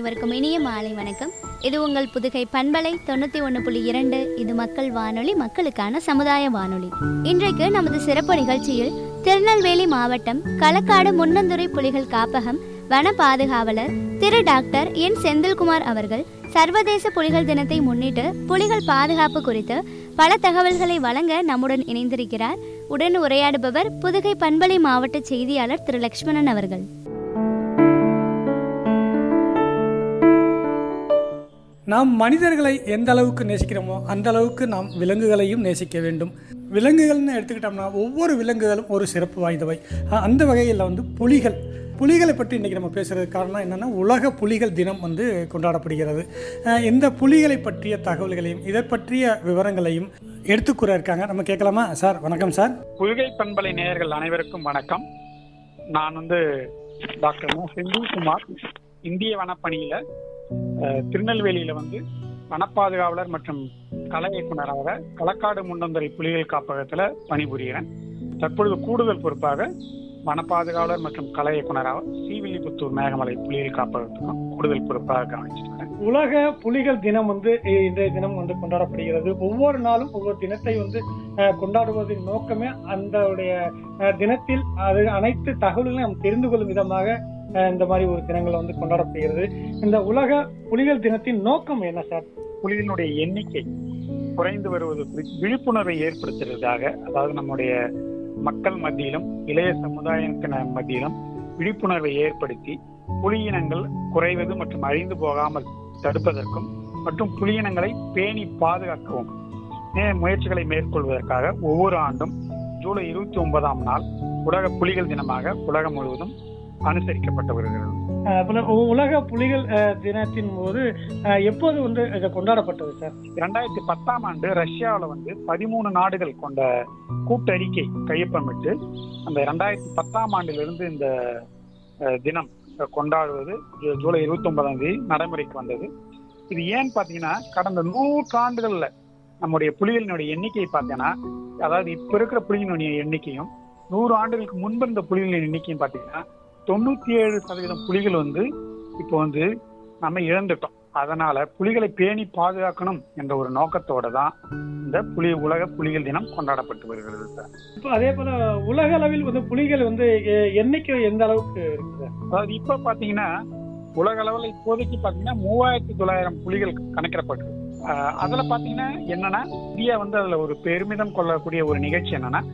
அனைவருக்கும் இனிய மாலை வணக்கம் இது உங்கள் புதுகை பண்பலை தொண்ணூற்றி ஒன்று புள்ளி இரண்டு இது மக்கள் வானொலி மக்களுக்கான சமுதாய வானொலி இன்றைக்கு நமது சிறப்பு நிகழ்ச்சியில் திருநெல்வேலி மாவட்டம் களக்காடு முன்னந்துறை புலிகள் காப்பகம் வன பாதுகாவலர் திரு டாக்டர் என் செந்தில்குமார் அவர்கள் சர்வதேச புலிகள் தினத்தை முன்னிட்டு புலிகள் பாதுகாப்பு குறித்து பல தகவல்களை வழங்க நம்முடன் இணைந்திருக்கிறார் உடன் உரையாடுபவர் புதுகை பண்பலை மாவட்ட செய்தியாளர் திரு லக்ஷ்மணன் அவர்கள் நாம் மனிதர்களை எந்த அளவுக்கு நேசிக்கிறோமோ அந்த அளவுக்கு நாம் விலங்குகளையும் நேசிக்க வேண்டும் விலங்குகள்னு எடுத்துக்கிட்டோம்னா ஒவ்வொரு விலங்குகளும் ஒரு சிறப்பு வாய்ந்தவை அ- அந்த வகையில் வந்து புலிகள் புலிகளை பற்றி இன்றைக்கி நம்ம பேசுகிறதுக்கு காரணம் என்னென்னா உலக புலிகள் தினம் வந்து கொண்டாடப்படுகிறது அஹ் இந்த புலிகளை பற்றிய தகவல்களையும் இதை பற்றிய விவரங்களையும் எடுத்துக்கூற இருக்காங்க நம்ம கேட்கலாமா சார் வணக்கம் சார் புதுகை பண்பலை நேயர்கள் அனைவருக்கும் வணக்கம் நான் வந்து டாக்டர் மு செந்தில்குமார் இந்திய வனப்பணியில அஹ், திருநெல்வேலியில வந்து வனப்பாதுகாவலர் மற்றும் கலை இயக்குனராக களக்காடு முண்டந்துறை புலிகள் காப்பகத்துல பணிபுரிகிறேன் தற்பொழுது கூடுதல் பொறுப்பாக வனப்பாதுகாவலர் மற்றும் கலை இயக்குனராக ஸ்ரீவில்லிபுத்தூர் மேகமலை புலிகள் காப்பகத்துக்கும் கூடுதல் பொறுப்பாக கவனிச்சிட்டு வரேன் உலக புலிகள் தினம் வந்து இ- இன்றைய தினம் வந்து கொண்டாடப்படுகிறது ஒவ்வொரு நாளும் ஒவ்வொரு தினத்தை வந்து அஹ், கொண்டாடுவதன் நோக்கமே அந்த உடைய அஹ், தினத்தில் அது அனைத்து தகவல்களையும் நாம் தெரிந்து கொள்ளும் விதமாக அஹ், இந்த மாதிரி ஒரு தினங்கள் வந்து கொண்டாடப்படுகிறது இந்த உலக புலிகள் தினத்தின் நோக்கம் என்ன சார் புலிகளினுடைய எண்ணிக்கை குறைந்து வருவது குறித்து விழிப்புணர்வை ஏற்படுத்துறதுக்காக அதாவது நம்முடைய மக்கள் மத்தியிலும் இளைய சமுதாயத்தினர் மத்தியிலும் விழிப்புணர்வை ஏற்படுத்தி புலியினங்கள் குறைவது மற்றும் அழிந்து போகாமல் தடுப்பதற்கும் மற்றும் புலியினங்களை பேணி பாதுகாக்கவும் நே- முயற்சிகளை மேற்கொள்வதற்காக ஒவ்வொரு ஆண்டும் ஜூலை இருபத்தி ஒன்பதாம் நாள் உலக புலிகள் தினமாக உலகம் முழுவதும் அனுசரிக்கப்பட்டு வருகிறது அஹ், அப்ப உ- உலக புலிகள் அஹ், தினத்தின் போது அஹ், எப்போது வந்து இது கொண்டாடப்பட்டது சார் இரண்டாயிரத்தி பத்தாம் ஆண்டு ரஷ்யாவுல வந்து பதிமூணு நாடுகள் கொண்ட கூட்டறிக்கை கையொப்பமிட்டு அந்த இரண்டாயிரத்தி பத்தாம் ஆண்டிலிருந்து இந்த அஹ், தினம் அஹ், கொண்டாடுவது ஜூ- ஜூலை இருபத்தி ஒன்பதாம் தேதி நடைமுறைக்கு வந்தது இது ஏன்னு பாத்தீங்கன்னா கடந்த நூற்றாண்டுகள்ல நம்முடைய புலிகளினுடைய எண்ணிக்கை பார்த்தீங்கன்னா அதாவது இப்ப இருக்கிற புலிகளினுடைய எண்ணிக்கையும் நூறு ஆண்டுகளுக்கு முன்பு இருந்த புலிகளின் எண்ணிக்கையும் பாத்தீங்கன்னா தொண்ணூத்தி ஏழு சதவீதம் புலிகள் வந்து இப்போ வந்து நம்ம இழந்துட்டோம் அதனால புலிகளை பேணி பாதுகாக்கணும் என்ற ஒரு நோக்கத்தோட தான் இந்த புலி உலக புலிகள் தினம் கொண்டாடப்பட்டு வருகிறது சார் இப்போ அதே போல உலக அளவில் வந்து புலிகள் வந்து எ- எண்ணிக்கை எந்த அளவுக்கு இருக்கு சார் அதாவது இப்ப பாத்தீங்கன்னா உலக அளவுல இப்போதைக்கு பாத்தீங்கன்னா மூவாயிரத்தி தொள்ளாயிரம் புலிகள் கணக்கிடப்பட்டிருக்கு ஆஹ் அதுல பாத்தீங்கன்னா என்னன்னா இந்தியா வந்து அதுல ஒரு பெருமிதம் கொள்ளக்கூடிய ஒரு நிகழ்ச்சி என்னன்னா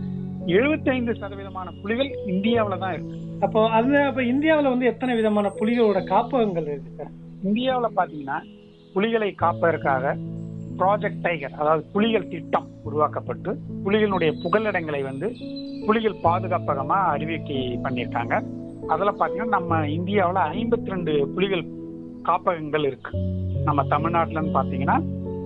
75% சதவீதமான புலிகள் இந்தியாவுல தான் இருக்கு அப்போ அந்த அப்ப இந்தியாவுல வந்து எத்தனை விதமான புலிகளோட காப்பகங்கள் இருக்கு சார் இந்தியாவுல பாத்தீங்கன்னா புலிகளை காப்பதற்காக ப்ராஜெக்ட் டைகர் அதாவது புலிகள் திட்டம் உருவாக்கப்பட்டு புலிகளுடைய புகலிடங்களை வந்து புலிகள் பாதுகாப்பகமா அறிவிக்கை பண்ணியிருக்காங்க அதுல பாத்தீங்கன்னா நம்ம இந்தியாவுல ஐம்பத்தி ரெண்டு புலிகள் காப்பகங்கள் இருக்கு நம்ம தமிழ்நாட்டுல இருந்து பாத்தீங்கன்னா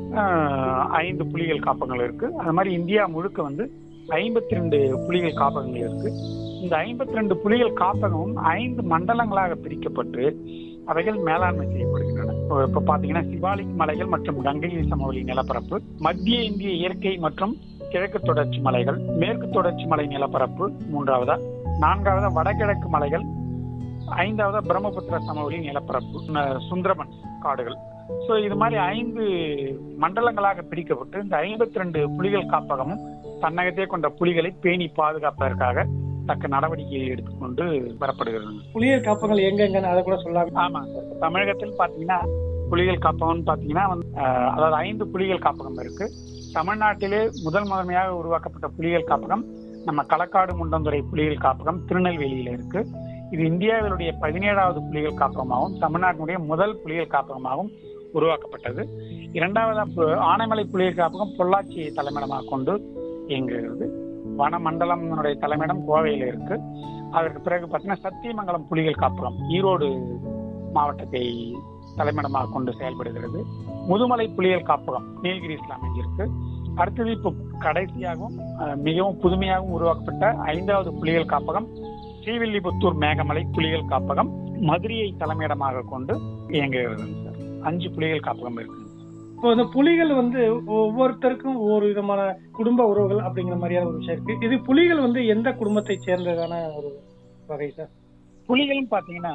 ஆஹ், ஐந்து புலிகள் காப்பகங்கள் இருக்கு அது மாதிரி இந்தியா முழுக்க வந்து ஐம்பத்தி ரெண்டு புலிகள் காப்பகங்கள் இருக்கு இந்த ஐம்பத்தி ரெண்டு புலிகள் காப்பகமும் ஐந்து மண்டலங்களாக பிரிக்கப்பட்டு அவைகள் மேலாண்மை செய்யப்படுகின்றன இப்போ இப்ப பாத்தீங்கன்னா சிவாலிக் மலைகள் மற்றும் கங்கை சமவெளி நிலப்பரப்பு மத்திய இந்திய இயற்கை மற்றும் கிழக்கு தொடர்ச்சி மலைகள் மேற்கு தொடர்ச்சி மலை நிலப்பரப்பு மூன்றாவதா நான்காவதா வடகிழக்கு மலைகள் ஐந்தாவதா பிரம்மபுத்திர சமவெளி நிலப்பரப்பு ந- சுந்தரபன் காடுகள் ஸோ இது மாதிரி ஐந்து மண்டலங்களாக பிரிக்கப்பட்டு இந்த ஐம்பத்தி ரெண்டு புலிகள் காப்பகமும் தன்னகத்தே கொண்ட புலிகளை பேணி பாதுகாப்பதற்காக தக்க நடவடிக்கையை எடுத்துக்கொண்டு வரப்படுகிறது புலிகள் காப்பகங்கள் எங்கெங்கன்னு அதை கூட சொல்லாம ஆமா சார் இப்ப தமிழகத்தில் பாத்தீங்கன்னா புலிகள் காப்பகம்னு பாத்தீங்கன்னா வந்து, ஆஹ், அதாவது ஐந்து புலிகள் காப்பகம் இருக்கு தமிழ்நாட்டிலே முதல் முதன்மையாக உருவாக்கப்பட்ட புலிகள் காப்பகம் நம்ம களக்காடு முண்டந்துறை புலிகள் காப்பகம் திருநெல்வேலியில இருக்கு இது இந்தியாவினுடைய பதினேழாவது புலிகள் காப்பகமாகவும் தமிழ்நாட்டினுடைய முதல் புலிகள் காப்பகமாகவும் உருவாக்கப்பட்டது இரண்டாவது பு- ஆனைமலை புலிகள் காப்பகம் பொள்ளாச்சியை தலைமையிடமாக கொண்டு இயங்குகிறது வனமண்டலம் தலைமையிடம் கோவையில் இருக்கு அதற்கு பிறகு பார்த்தீங்கன்னா சத்தியமங்கலம் புலிகள் காப்பகம் ஈரோடு மாவட்டத்தை தலைமையிடமாக கொண்டு செயல்படுகிறது முதுமலை புலிகள் காப்பகம் நீலகிரிஸ்ல அமைஞ்சிருக்கு அடுத்தது இப்போ கடைசியாகவும் அஹ், மிகவும் புதுமையாகவும் உருவாக்கப்பட்ட ஐந்தாவது புலிகள் காப்பகம் ஸ்ரீவில்லிபுத்தூர் மேகமலை புலிகள் காப்பகம் மதுரையை தலைமையிடமாக கொண்டு இயங்குகிறது சார் அஞ்சு புலிகள் காப்பகம் இருக்கு இப்போ இந்த புலிகள் வந்து ஒவ்வொருத்தருக்கும் ஒவ்வொரு விதமான குடும்ப உறவுகள் அப்படிங்கிற மாதிரியான ஒரு விஷயம் இருக்கு இது புலிகள் வந்து எந்த குடும்பத்தை சேர்ந்ததான ஒரு வகை சார் புலிகளும் பாத்தீங்கன்னா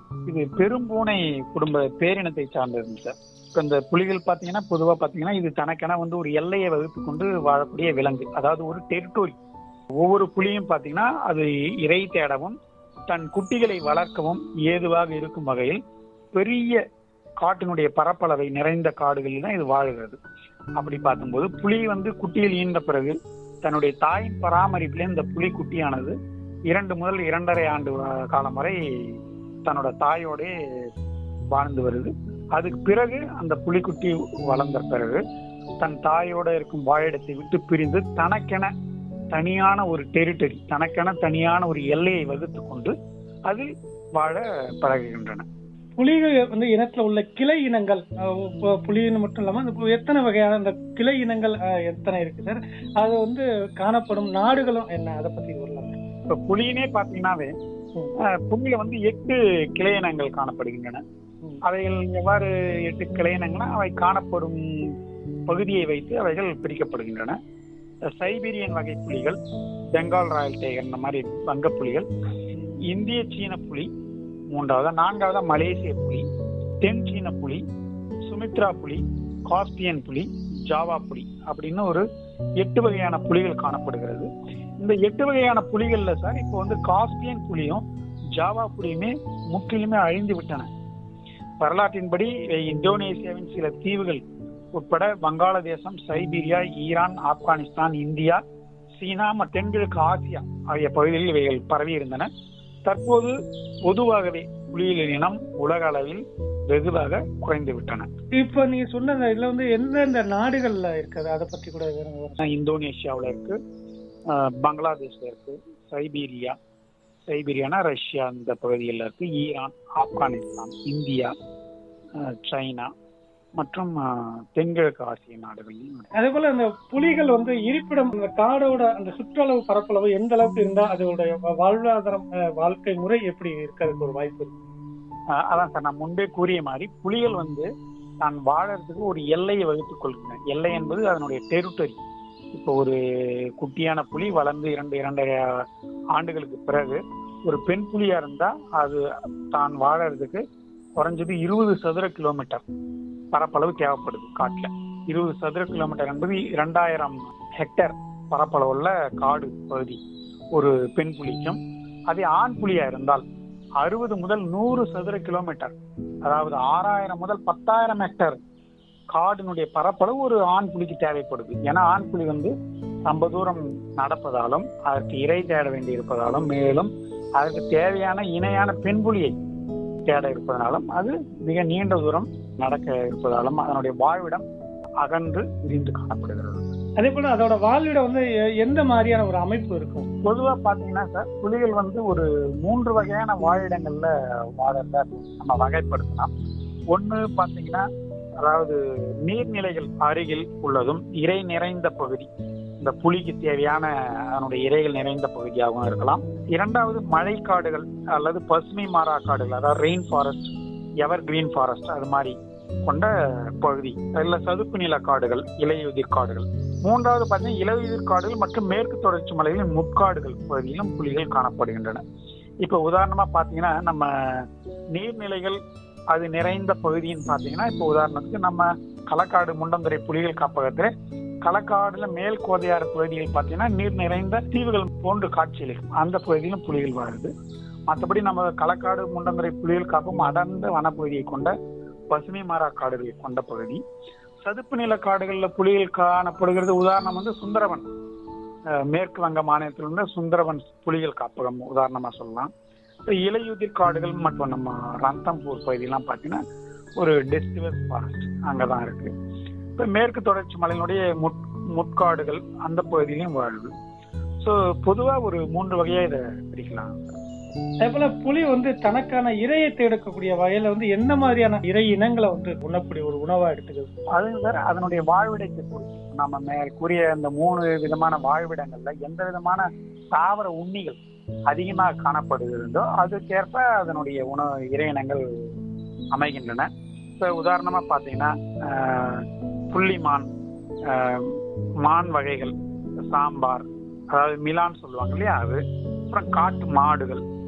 இது பெரும்பூனை குடும்ப பேரினத்தை சார்ந்தது சார் இப்போ இந்த புலிகள் பார்த்தீங்கன்னா பொதுவாக பார்த்தீங்கன்னா இது தனக்கென வந்து ஒரு எல்லையை வகுத்து கொண்டு வாழக்கூடிய விலங்கு அதாவது ஒரு டெரிட்டோரி ஒவ்வொரு புலியும் பார்த்தீங்கன்னா அது இறை தேடவும் தன் குட்டிகளை வளர்க்கவும் ஏதுவாக இருக்கும் வகையில் பெரிய காட்டினுடைய பரப்பளவை நிறைந்த காடுகளில் தான் இது வாழுகிறது அப்படி பார்க்கும்போது புலி வந்து குட்டியில் ஈன்ற பிறகு தன்னுடைய தாயின் பராமரிப்பிலே இந்த புலி குட்டியானது இரண்டு முதல் இரண்டரை ஆண்டு வா- காலம் வரை தன்னோட தாயோடே வாழ்ந்து வருது அதுக்கு பிறகு அந்த புலிக்குட்டி வளர்ந்த பிறகு தன் தாயோட இருக்கும் வாழிடத்தை விட்டு பிரிந்து தனக்கென தனியான ஒரு டெரிட்டரி தனக்கென தனியான ஒரு எல்லையை வகுத்து கொண்டு அதில் வாழ பழகுகின்றன புலிகள் வந்து இனத்துல உள்ள கிளை இனங்கள் அஹ், இப்போ புலின்னு மட்டும் இல்லாம அந்த பு- எத்தனை வகையான அந்த கிளை இனங்கள் அஹ், எத்தனை இருக்கு சார் அது வந்து காணப்படும் நாடுகளும் என்ன அதை பத்தி சொல்லலாம் இப்ப புலியினே பாத்தீங்கன்னாவே ம். அஹ், புலியில வந்து எட்டு கிளையினங்கள் காணப்படுகின்றன ம். அவைகள் எவ்வாறு எட்டு கிளையினங்கள்னா அவை காணப்படும் பகுதியை வைத்து அவைகள் பிரிக்கப்படுகின்றன சைபீரியன் வகை புலிகள் பெங்கால் ராயல் டைகர் இந்த மாதிரி வங்க புலிகள் இந்திய சீன புலி மூன்றாவது நான்காவது மலேசிய புலி தென் சீன புலி சுமித்ரா புலி காஸ்பியன் புலி ஜாவா புலி அப்படின்னு ஒரு எட்டு வகையான புலிகள் காணப்படுகிறது இந்த எட்டு வகையான புலிகள்ல சார் இப்போ வந்து காஸ்பியன் புலியும் ஜாவா புலியுமே முற்றிலுமே அழிந்து விட்டன வரலாற்றின்படி இந்தோனேசியாவின் சில தீவுகள் உட்பட வங்காளதேசம் சைபீரியா ஈரான் ஆப்கானிஸ்தான் இந்தியா சீனா மற்றும் தென்கிழக்கு ஆசியா ஆகிய பகுதிகளில் இவைகள் பரவி இருந்தன தற்போது பொதுவாகவே புலிகளின் இனம் உலக அளவில் வெகுவாக குறைந்து விட்டன இப்ப நீங்க சொன்ன அந்த இதுல வந்து எந்தெந்த நாடுகள்ல இருக்குது அதை பத்தி கூட விவரம் இந்தோனேஷியாவில் இருக்கு அஹ் பங்களாதேஷ்ல இருக்கு சைபீரியா சைபீரியானா ரஷ்யா இந்த பகுதிகளில் இருக்கு ஈரான் ஆப்கானிஸ்தான் இந்தியா அஹ் சைனா மற்றும் அஹ், தென்கிழக்கு ஆசிய நாடுகளிலும் இருக்கு. அதே போல அந்த புலிகள் வந்து இருப்பிடம் அந்த காடோட அந்த சுற்றளவு பரப்பளவு எந்த அளவுக்கு இருந்தா அதோடைய வாழ்வாதாரம் அஹ், வாழ்க்கை முறை எப்படி இருக்கிறதுக்கு ஒரு வாய்ப்பு இருக்கு அஹ், அதான் சார் நான் முன்பே கூறிய மாதிரி புலிகள் வந்து தான் வாழறதுக்கு ஒரு எல்லையை வகுத்துக் கொள்கின்றன எல்லை என்பது அதனுடைய டெரிட்டரி இப்போ ஒரு குட்டியான புலி வளர்ந்து இரண்டு இரண்டரை ஆண்டுகளுக்கு பிறகு ஒரு பெண் புலியா இருந்தா அது தான் வாழறதுக்கு குறைஞ்சது இருபது சதுர கிலோமீட்டர் பரப்பளவு தேவைப்படுது காட்டுல இருபது சதுர கிலோமீட்டர் என்பது இரண்டாயிரம் ஹெக்டேர் பரப்பளவுள்ள காடு பகுதி ஒரு பெண் புலிக்கும் அதே ஆண் புலியா இருந்தால் அறுபது முதல் நூறு சதுர கிலோமீட்டர் அதாவது ஆறாயிரம் முதல் பத்தாயிரம் ஹெக்டேர் காடினுடைய பரப்பளவு ஒரு ஆண் புலிக்கு தேவைப்படுது ஏன்னா ஆண் புலி வந்து ரொம்ப தூரம் நடப்பதாலும் அதற்கு இறை தேட வேண்டி இருப்பதாலும் மேலும் அதற்கு தேவையான இணையான பெண் புலியை தேட இருப்பதனாலும் அது மிக நீண்ட தூரம் நடக்க இருப்பதாலும் அதனுடைய வாழ்விடம் அகன்று விரிந்து காணப்படுகிறது அதே போல அதோட வாழ்விடம் வந்து எ- எந்த மாதிரியான ஒரு அமைப்பு இருக்கும் பொதுவா பாத்தீங்கன்னா சார் புலிகள் வந்து ஒரு மூன்று வகையான வாழிடங்கள்ல வாழறத நம்ம வகைப்படுத்தலாம் ஒண்ணு பாத்தீங்கன்னா அதாவது நீர்நிலைகள் அருகில் உள்ளதும் இறை நிறைந்த பகுதி இந்த புலிக்கு தேவையான அதனுடைய இறைகள் நிறைந்த பகுதியாகவும் இருக்கலாம் இரண்டாவது மழைக்காடுகள் அல்லது பசுமை மாறா காடுகள் அதாவது rain forest evergreen forest அது மாதிரி கொண்ட பகுதி இல்ல சதுப்பு நில காடுகள் இலையுதிர் காடுகள் மூன்றாவது பார்த்தீங்கன்னா இலையுதிர் காடுகள் மற்றும் மேற்கு தொடர்ச்சி மலைகளின் முட்காடுகள் பகுதியிலும் புலிகள் காணப்படுகின்றன இப்போ உதாரணமா பார்த்தீங்கன்னா நம்ம நீர்நிலைகள் அது நிறைந்த பகுதின்னு பார்த்தீங்கன்னா இப்போ உதாரணத்துக்கு நம்ம களக்காடு முண்டந்துறை புலிகள் காப்பகத்தில் களக்காடுல மேல் கோதையாறு பகுதிகள் பார்த்தீங்கன்னா நீர் நிறைந்த தீவுகள் போன்று காட்சியளிக்கும் அந்த பகுதியிலும் புலிகள் வாழுது மற்றபடி நம்ம களக்காடு முண்டந்துறை புலிகள் காப்பும் அடர்ந்த வனப்பகுதியை கொண்ட பசுமை மாறா காடுகளை கொண்ட பகுதி சதுப்பு நில காடுகளில் புலிகள் காணப்படுகிறது உதாரணம் வந்து சுந்தரவன் அஹ் மேற்கு வங்க மாநிலத்தில் உள்ள சுந்தரவன் புலிகள் காப்பகம் உதாரணமா சொல்லலாம் இப்ப இலையுதிர் காடுகள் மற்றும் நம்ம ரந்தம்பூர் பகுதியெல்லாம் பார்த்தீங்கன்னா ஒரு டெஸ்டிவஸ் ஃபாரஸ்ட் அங்கே தான் இருக்கு இப்போ மேற்கு தொடர்ச்சி மலையினுடைய முட் முட்காடுகள் அந்த பகுதியிலையும் வாழுது ஸோ பொதுவாக ஒரு மூன்று வகையாக இதை பிரிக்கலாம் அதே போல புலி வந்து தனக்கான இரையை தேடக்கூடிய வகையில வந்து என்ன மாதிரியான இறை இனங்களை வந்து உண்ணக்கூடிய ஒரு உணவா எடுத்துக்கிறது அது சார் அதனுடைய வாழ்விடத்தை பொறுத்து நம்ம மேல் கூறிய இந்த மூணு விதமான வாழ்விடங்கள்ல எந்த விதமான தாவர உண்ணிகள் அதிகமாக காணப்படுகிறதோ அதுக்கேற்ப அதனுடைய உணவு இறையினங்கள் அமைகின்றன இப்போ உதாரணமா பார்த்தீங்கன்னா ஆஹ், புள்ளிமான் ஆஹ், மான் வகைகள் சாம்பார் அதாவது மிலான் சொல்லுவாங்க இல்லையா அது அப்புறம் காட்டு மாடுகள்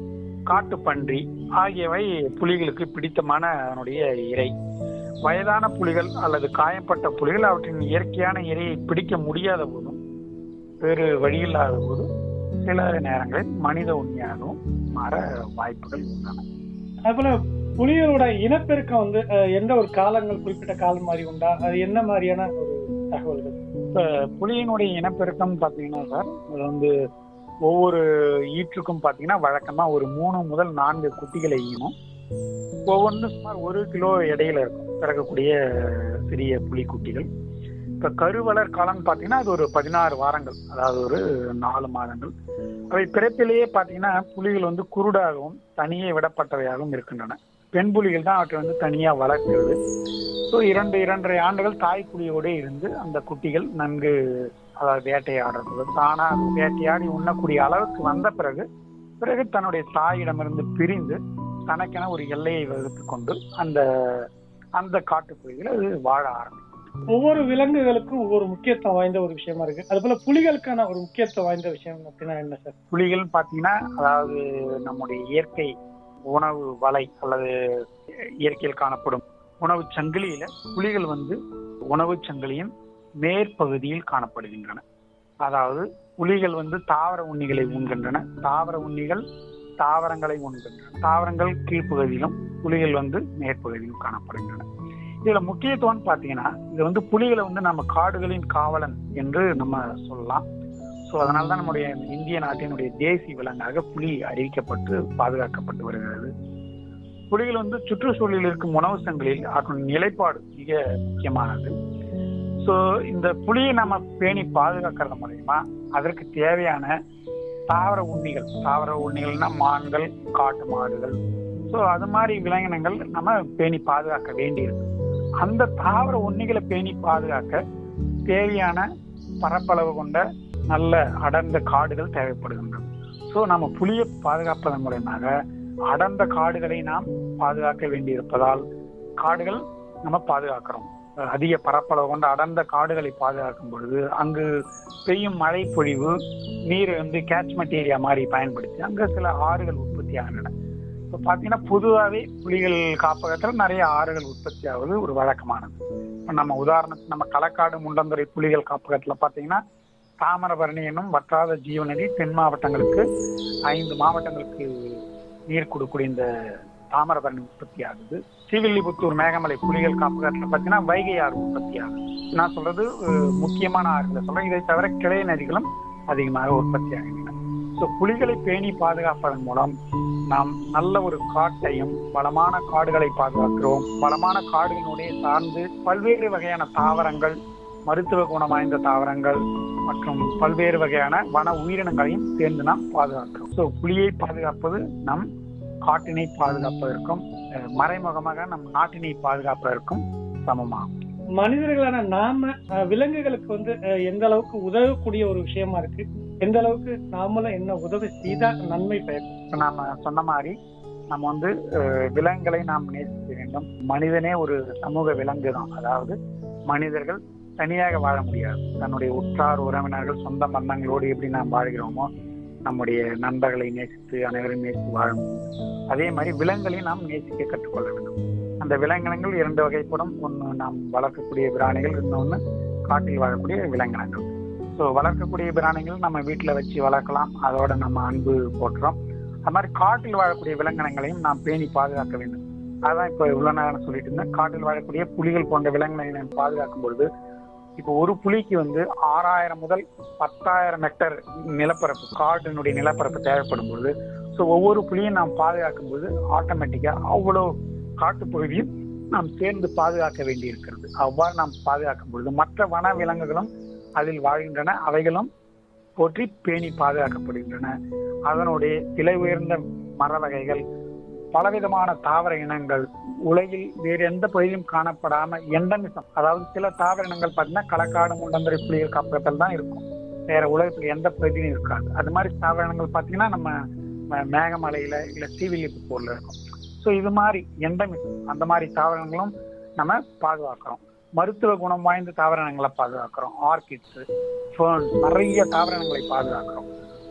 காட்டுப்பன்றி ஆகியவை புலிகளுக்கு பிடித்தமான அதனுடைய இறை வயதான புலிகள் அல்லது காயப்பட்ட புலிகள் அவற்றின் இயற்கையான இரையை பிடிக்க முடியாத போதும் வேறு வழியில்லாத போது சில நேரங்களில் மனித உண்மையாகவும் மாற வாய்ப்புகள் உள்ளன அதுபோல புலிகளோட இனப்பெருக்கம் வந்து அஹ், எந்த ஒரு காலங்கள் குறிப்பிட்ட காலம் மாதிரி உண்டா அது என்ன மாதிரியான ஒரு தகவல்கள் இப்ப புலியினுடைய இனப்பெருக்கம் பார்த்தீங்கன்னா சார் அது வந்து ஒவ்வொரு ஈற்றுக்கும் பார்த்தீங்கன்னா வழக்கமா ஒரு மூணு முதல் நான்கு குட்டிகளை ஈனும் ஒவ்வொன்றும் சுமார் ஒரு கிலோ எடையில இருக்கும் பிறக்கக்கூடிய சிறிய புலி குட்டிகள் இப்ப கருவளர் காலம்னு பார்த்தீங்கன்னா அது ஒரு பதினாறு வாரங்கள் அதாவது ஒரு நாலு மாதங்கள் அவை பிறப்பிலேயே பார்த்தீங்கன்னா புலிகள் வந்து குருடாகவும் தனியே விடப்பட்டவையாகவும் இருக்கின்றன பெண் புலிகள் தான் அவற்றை வந்து தனியா வளர்க்கிறது ஸோ இரண்டு இரண்டரை ஆண்டுகள் தாய் புலியோடு இருந்து அந்த குட்டிகள் நன்கு அதாவது வேட்டையாடுறது தானா அது வேட்டையாடி உண்ணக்கூடிய அளவுக்கு வந்த பிறகு பிறகு தன்னுடைய தாயிடமிருந்து பிரிந்து தனக்கென ஒரு எல்லையை வகுத்து கொண்டு அந்த அந்த காட்டுப்புலிகள் அது வாழ ஆரம்பிக்கும் ஒவ்வொரு விலங்குகளுக்கும் ஒவ்வொரு முக்கியத்துவம் வாய்ந்த ஒரு விஷயமா இருக்கு அதுபோல புலிகளுக்கான ஒரு முக்கியத்துவம் வாய்ந்த விஷயம் அப்படின்னா என்ன சார் புலிகள் பார்த்தீங்கன்னா அதாவது நம்முடைய இயற்கை உணவு வலை அல்லது இயற்கையில் காணப்படும் உணவு சங்கிலியில புலிகள் வந்து உணவு சங்கிலியின் மேற்பகுதியில் காணப்படுகின்றன அதாவது புலிகள் வந்து தாவர உண்ணிகளை உண்கின்றன தாவர உண்ணிகள் தாவரங்களை உண்கின்றன தாவரங்கள் கீழ்ப்பகுதியிலும் புலிகள் வந்து மேற்பகுதியிலும் காணப்படுகின்றன இதுல முக்கியத்துவம் பார்த்தீங்கன்னா இது வந்து புலிகளை வந்து நம்ம காடுகளின் காவலன் என்று நம்ம சொல்லலாம் ஸோ அதனால தான் நம்முடைய இந்திய நாட்டினுடைய தேசிய விலங்காக புலி அறிவிக்கப்பட்டு பாதுகாக்கப்பட்டு வருகிறது புலிகள் வந்து சுற்றுச்சூழலில் இருக்கும் உணவு சங்கிலில் அதன் நிலைப்பாடு மிக முக்கியமானது ஸோ இந்த புலியை நம்ம பேணி பாதுகாக்கிறது மூலயமா அதற்கு தேவையான தாவர உண்ணிகள் தாவர உண்ணிகள்னா மான்கள் காட்டு மாடுகள் ஸோ அது மாதிரி விலங்கினங்கள் நம்ம பேணி பாதுகாக்க வேண்டியிருக்கு அந்த தாவர உண்ணிகளை பேணி பாதுகாக்க தேவையான பரப்பளவு கொண்ட நல்ல அடர்ந்த காடுகள் தேவைப்படுகின்றன ஸோ நம்ம புலியை பாதுகாப்பதன் மூலயமாக அடர்ந்த காடுகளை நாம் பாதுகாக்க வேண்டியிருப்பதால் காடுகள் நம்ம பாதுகாக்கிறோம் அதிக பரப்பளவு கொண்ட அடர்ந்த காடுகளை பாதுகாக்கும் பொழுது அங்கு பெய்யும் மழை பொழிவு நீரை வந்து கேட்ச்மெண்ட் ஏரியா மாதிரி பயன்படுத்தி அங்கே சில ஆறுகள் உற்பத்தி ஆகின்றன இப்போ பார்த்தீங்கன்னா பொதுவாகவே புலிகள் காப்பகத்தில் நிறைய ஆறுகள் உற்பத்தி ஆகுது ஒரு வழக்கமானது இப்போ நம்ம உதாரணத்துக்கு நம்ம களக்காடு முண்டந்துறை புலிகள் காப்பகத்தில் பார்த்தீங்கன்னா தாமிரபரணி என்னும் வற்றாத ஜீவநதி தென் மாவட்டங்களுக்கு ஐந்து மாவட்டங்களுக்கு நீர் கொடுக்கக்கூடிய இந்த தாமிரபரணி உற்பத்தி ஆகுது ஸ்ரீவில்லிபுத்தூர் மேகமலை புலிகள் காப்பகத்தில் பார்த்தீங்கன்னா வைகை ஆறு உற்பத்தி ஆகுது நான் சொல்றது அஹ், முக்கியமான ஆறுகளை சொல்றேன் இதை தவிர கிளை நதிகளும் அதிகமாக உற்பத்தி ஆகின்றன ஸோ புலிகளை பேணி பாதுகாப்பதன் மூலம் நாம் நல்ல ஒரு காட்டையும் வளமான காடுகளை பாதுகாக்கிறோம் வளமான காடுகளினுடைய சார்ந்து பல்வேறு வகையான தாவரங்கள் மருத்துவ குணம் வாய்ந்த தாவரங்கள் மற்றும் பல்வேறு வகையான வன உயிரினங்களையும் சேர்ந்து நாம் பாதுகாக்கிறோம் ஸோ புலியை பாதுகாப்பது நம் காட்டினை பாதுகாப்பதற்கும் அஹ், மறைமுகமாக நம் நாட்டினை பாதுகாப்பதற்கும் சமமாகும் மனிதர்களான நாம அஹ், விலங்குகளுக்கு வந்து அஹ், எந்த அளவுக்கு உதவக்கூடிய ஒரு விஷயமா இருக்கு எந்த அளவுக்கு நாமளும் என்ன உதவி செய்தா நன்மை பயக்கும் இப்ப நாம சொன்ன மாதிரி நம்ம வந்து அஹ், விலங்குகளை நாம் நேசிக்க வேண்டும் மனிதனே ஒரு சமூக விலங்கு தான் அதாவது மனிதர்கள் தனியாக வாழ முடியாது தன்னுடைய உற்றார் உறவினர்கள் சொந்த பந்தங்களோடு எப்படி நாம் வாழ்கிறோமோ நம்முடைய நண்பர்களை நேசித்து அனைவரும் நேசித்து வாழ முடியும் அதே மாதிரி விலங்குகளையும் நாம் நேசிக்க கற்றுக்கொள்ள வேண்டும் அந்த விலங்கினங்கள் இரண்டு வகைப்படும் ஒன்று நாம் வளர்க்கக்கூடிய பிராணிகள் இன்னொன்று காட்டில் வாழக்கூடிய விலங்கினங்கள் ஸோ வளர்க்கக்கூடிய பிராணிகள் நம்ம வீட்டில் வச்சு வளர்க்கலாம் அதோட நம்ம அன்பு போட்டுறோம் அது மாதிரி காட்டில் வாழக்கூடிய விலங்கினங்களையும் நாம் பேணி பாதுகாக்க வேண்டும் அதான் இப்போ இவ்வளோ நேரம் சொல்லிட்டு இருந்தேன் காட்டில் வாழக்கூடிய புலிகள் போன்ற விலங்கினங்களை நாம் பாதுகாக்கும் பொழுது இப்போ ஒரு புலிக்கு வந்து ஆறாயிரம் முதல் பத்தாயிரம் ஹெக்டர் நிலப்பரப்பு காட்டினுடைய நிலப்பரப்பு தேவைப்படும் பொழுது ஸோ ஒவ்வொரு புலியும் நாம் பாதுகாக்கும் போது ஆட்டோமேட்டிக்காக அவ்வளோ காட்டுப்பகுதியும் நாம் சேர்ந்து பாதுகாக்க வேண்டி இருக்கிறது அவ்வாறு நாம் பாதுகாக்கும் பொழுது மற்ற வன விலங்குகளும் அதில் வாழ்கின்றன அவைகளும் போற்றி பேணி பாதுகாக்கப்படுகின்றன அதனுடைய விலை உயர்ந்த மர வகைகள் பலவிதமான தாவர இனங்கள் உலகில் வேறு எந்த பகுதியிலும் காணப்படாம எண்டமிசம் அதாவது சில தாவர இனங்கள் பார்த்தீங்கன்னா களக்காடு முண்டந்துறை புலிகள் காப்பகத்தில் தான் இருக்கும் வேற உலகத்துல எந்த பகுதியிலும் இருக்காது அது மாதிரி தாவர இனங்கள் பார்த்தீங்கன்னா நம்ம ம- மேகமலையில இல்ல ஸ்ரீவில்லிபுத்தூர்ல இருக்கும் ஸோ இது மாதிரி எண்டமிசம் அந்த மாதிரி தாவரங்களும் நம்ம பாதுகாக்கிறோம் மருத்துவ குணம் வாய்ந்த தாவரங்களை பாதுகாக்கிறோம் ஆர்கிட்ஸ் ஃபேர்ன்ஸ் நிறைய தாவரங்களை பாதுகாக்கிறோம்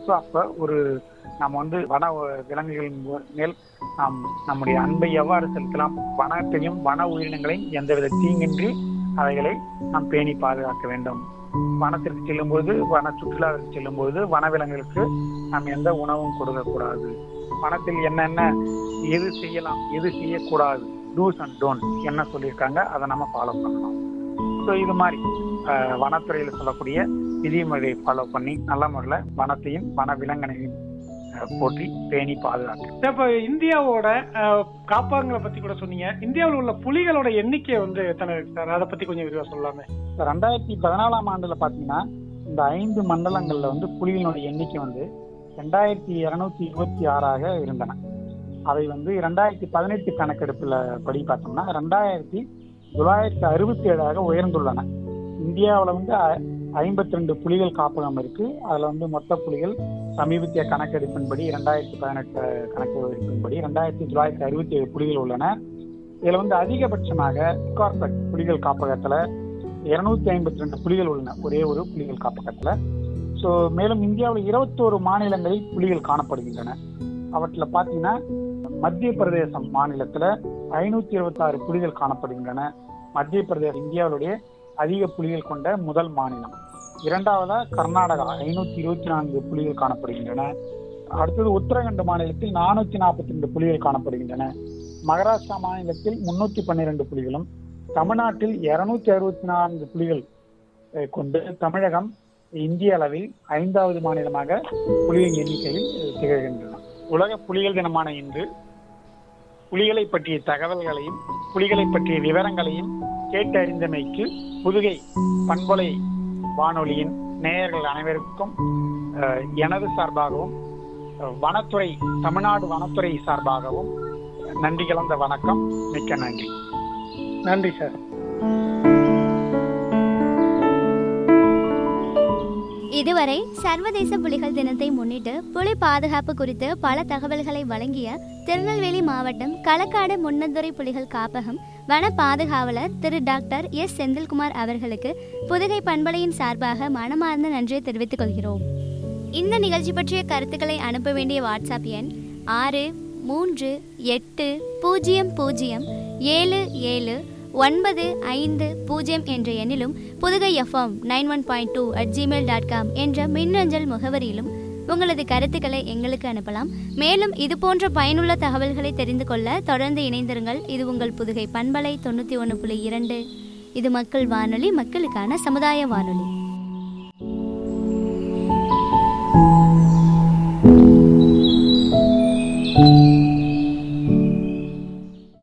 ஸோ அப்போ ஒரு நம்ம வந்து வன விலங்குகளின் மேல் நாம் நம்முடைய அன்பை எவ்வாறு செலுத்தலாம் வனத்தையும் வன உயிரினங்களையும் எந்தவித தீங்கின்றி அவைகளை நாம் பேணி பாதுகாக்க வேண்டும் வனத்திற்கு செல்லும்போது வன சுற்றுலாவிற்கு செல்லும்போது வனவிலங்குகளுக்கு நாம் எந்த உணவும் கொடுக்கக்கூடாது வனத்தில் என்னென்ன எது செய்யலாம் எது செய்யக்கூடாது டூஸ் அண்ட் டோன்ட் என்ன சொல்லியிருக்காங்க அதை நம்ம ஃபாலோ பண்ணலாம் ஸோ இது மாதிரி அஹ், வனத்துறையில் சொல்லக்கூடிய விதிமுறையை ஃபாலோ பண்ணி நல்ல முறையில் வனத்தையும் வன விலங்கினையும் அஹ், போற்றி பேணி பாதுகாக்க இப்போ இந்தியாவோட அஹ், காப்பகங்களை பத்தி கூட சொன்னீங்க இந்தியாவில் உள்ள புலிகளோட எண்ணிக்கை வந்து எத்தனை இருக்கு சார் அதை பத்தி கொஞ்சம் விரிவா சொல்லலாமே இப்ப ரெண்டாயிரத்தி பதினாலாம் ஆண்டுல பாத்தீங்கன்னா இந்த ஐந்து மண்டலங்கள்ல வந்து புலிகளினுடைய எண்ணிக்கை வந்து ரெண்டாயிரத்தி இருநூத்தி இருபத்தி ஆறாக இருந்தன அவை வந்து ரெண்டாயிரத்தி பதினெட்டு கணக்கெடுப்புல படி பார்த்தோம்னா ரெண்டாயிரத்தி தொள்ளாயிரத்தி அறுபத்தி ஏழாக உயர்ந்துள்ளன இந்தியாவில் வந்து ஐம்பத்தி ரெண்டு புலிகள் காப்பகம் இருக்கு அதுல வந்து மொத்த புலிகள் சமீபத்திய கணக்கெடுப்பின்படி ரெண்டாயிரத்தி பதினெட்டு கணக்கெடுப்பின்படி ரெண்டாயிரத்தி தொள்ளாயிரத்தி அறுபத்தி ஏழு புலிகள் உள்ளன இதுல வந்து அதிகபட்சமாக கார்பெட் புலிகள் காப்பகத்துல இருநூத்தி ஐம்பத்தி ரெண்டு புலிகள் உள்ளன ஒரே ஒரு புலிகள் காப்பகத்துல ஸோ மேலும் இந்தியாவில் இருபத்தோரு மாநிலங்களில் புலிகள் காணப்படுகின்றன அவற்றில் பார்த்தீங்கன்னா மத்திய பிரதேசம் மாநிலத்துல ஐநூத்தி இருபத்தாறு புலிகள் காணப்படுகின்றன மத்திய பிரதேசம் இந்தியாவுடைய அதிக புலிகள் கொண்ட முதல் மாநிலம் இரண்டாவதா கர்நாடகா ஐநூத்தி இருபத்தி நான்கு புலிகள் காணப்படுகின்றன அடுத்தது உத்தரகண்ட் மாநிலத்தில் நானூத்தி நாற்பத்தி ரெண்டு புலிகள் காணப்படுகின்றன மகாராஷ்டிரா மாநிலத்தில் முன்னூத்தி பன்னிரெண்டு புலிகளும் தமிழ்நாட்டில் இருநூத்தி அறுபத்தி நான்கு புலிகள் அஹ், கொண்டு தமிழகம் இந்திய அளவில் ஐந்தாவது மாநிலமாக புலிகளின் எண்ணிக்கையில் அஹ், திகழ்கின்றன உலக புலிகள் தினமான இன்று புலிகளை பற்றிய தகவல்களையும் புலிகளை பற்றிய விவரங்களையும் கேட்டறிந்தமைக்கு புதுகை பண்பொலை வானொலியின் நேயர்கள் அனைவருக்கும் அஹ், எனது சார்பாகவும் அஹ், வனத்துறை தமிழ்நாடு வனத்துறை சார்பாகவும் நன்றி கலந்த வணக்கம் மிக்க நன்றி நன்றி சார் இதுவரை சர்வதேச புலிகள் தினத்தை முன்னிட்டு புலி பாதுகாப்பு குறித்து பல தகவல்களை வழங்கிய திருநெல்வேலி மாவட்டம் களக்காடு முன்னந்துறை புலிகள் காப்பகம் வன பாதுகாவலர் திரு டாக்டர் எஸ் செந்தில்குமார் அவர்களுக்கு புதுகை பண்பலையின் சார்பாக மனமார்ந்த நன்றியை தெரிவித்துக் கொள்கிறோம் இந்த நிகழ்ச்சி பற்றிய கருத்துக்களை அனுப்ப வேண்டிய வாட்ஸ்அப் எண் ஆறு மூன்று எட்டு பூஜ்ஜியம் பூஜ்ஜியம் ஏழு ஏழு ஒன்பது ஐந்து பூஜ்ஜியம் என்ற எண்ணிலும் Pudugai FM nine one point two at gmail dot com என்ற மின்னஞ்சல் முகவரியிலும் உங்களது கருத்துக்களை எங்களுக்கு அனுப்பலாம் மேலும் இது போன்ற பயனுள்ள தகவல்களை தெரிந்து கொள்ள தொடர்ந்து இணைந்திருங்கள் இது உங்கள் புதுகை பண்பலை தொண்ணூற்றி ஒன்று புள்ளி இரண்டு இது மக்கள் வானொலி மக்களுக்கான சமுதாய வானொலி